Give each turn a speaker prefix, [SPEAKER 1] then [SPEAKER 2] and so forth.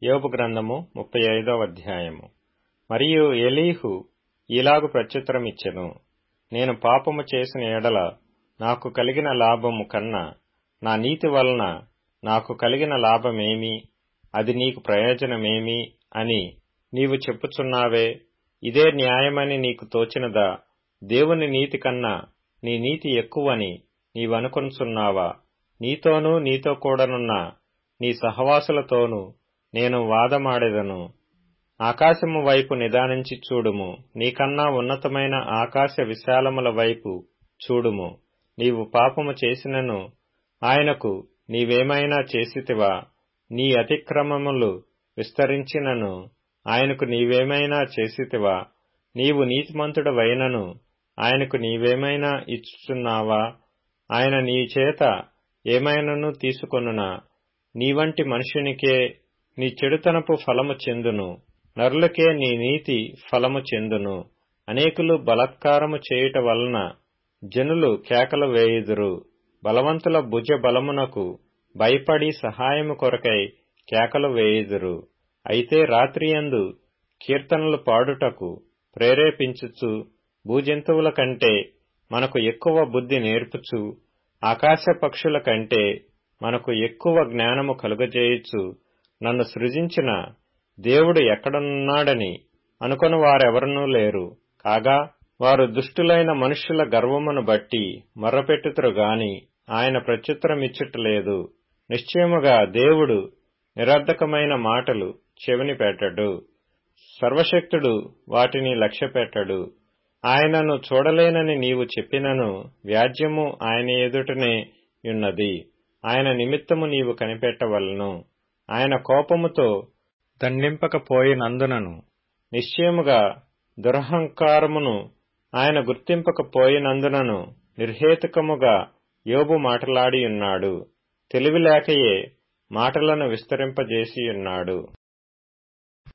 [SPEAKER 1] యోబు గ్రంథము ముప్పై ఐదవ అధ్యాయము మరియు ఎలీహు ఇలాగు ప్రత్యుత్తరమిచ్చెను నేను పాపము చేసిన ఎడల నాకు కలిగిన లాభము కన్నా నా నీతి వలన నాకు కలిగిన లాభమేమి అది నీకు ప్రయోజనమేమి అని నీవు చెప్పుచున్నావే ఇదే న్యాయమని నీకు తోచినదా దేవుని నీతి కన్నా నీ నీతి ఎక్కువని నీవనుకొనుచున్నావా నీతోనూ నీతో కూడనున్న నీ సహవాసులతోనూ నేను వాదమాడెదను ఆకాశము వైపు నిదానించి చూడుము నీకన్నా ఉన్నతమైన ఆకాశ విశాలముల వైపు చూడుము నీవు పాపము చేసినను ఆయనకు నీవేమైనా చేసితివా నీ అతిక్రమములు విస్తరించినను ఆయనకు నీవేమైనా చేసితివా నీవు నీతిమంతుడవైనను ఆయనకు నీవేమైనా ఇచ్చుచున్నావా ఆయన నీ చేత ఏమైనను తీసుకొనునా నీవంటి మనుషునికే నీ చెడుతనపు ఫలము చెందును నరులకే నీ నీతి ఫలము చెందును అనేకులు బలత్కారము చేయుట వలన జనులు కేకలు వేయుదురు బలవంతుల భుజ బలమునకు భయపడి సహాయము కొరకై కేకలు వేయుదురు అయితే రాత్రియందు కీర్తనలు పాడుటకు ప్రేరేపించుచు భూజంతువుల కంటే మనకు ఎక్కువ బుద్ధి నేర్పుచు ఆకాశ పక్షుల కంటే మనకు ఎక్కువ జ్ఞానము కలుగజేయుచు నన్ను సృజించిన దేవుడు ఎక్కడున్నాడని అనుకొని వారెవరనూ లేరు కాగా వారు దుష్టులైన మనుష్యుల గర్వమును బట్టి మొర్రపెట్టుతురు గాని ఆయన ప్రత్యుత్తరమిచ్చుటలేదు నిశ్చయముగా దేవుడు నిరర్ధకమైన మాటలు చెవిని పెట్టడు సర్వశక్తుడు వాటిని లక్ష్యపెట్టడు ఆయనను చూడలేనని నీవు చెప్పినను వ్యాజ్యము ఆయన ఎదుటనే యున్నది ఆయన నిమిత్తము నీవు కనిపెట్టవలను ఆయన కోపముతో దండింపకపోయినందునను నిశ్చయముగా దురహంకారమును ఆయన గుర్తింపకపోయినందునను నిర్హేతుకముగా యోబు మాటలాడియున్నాడు తెలివిలేకయే మాటలను విస్తరింపజేసియున్నాడు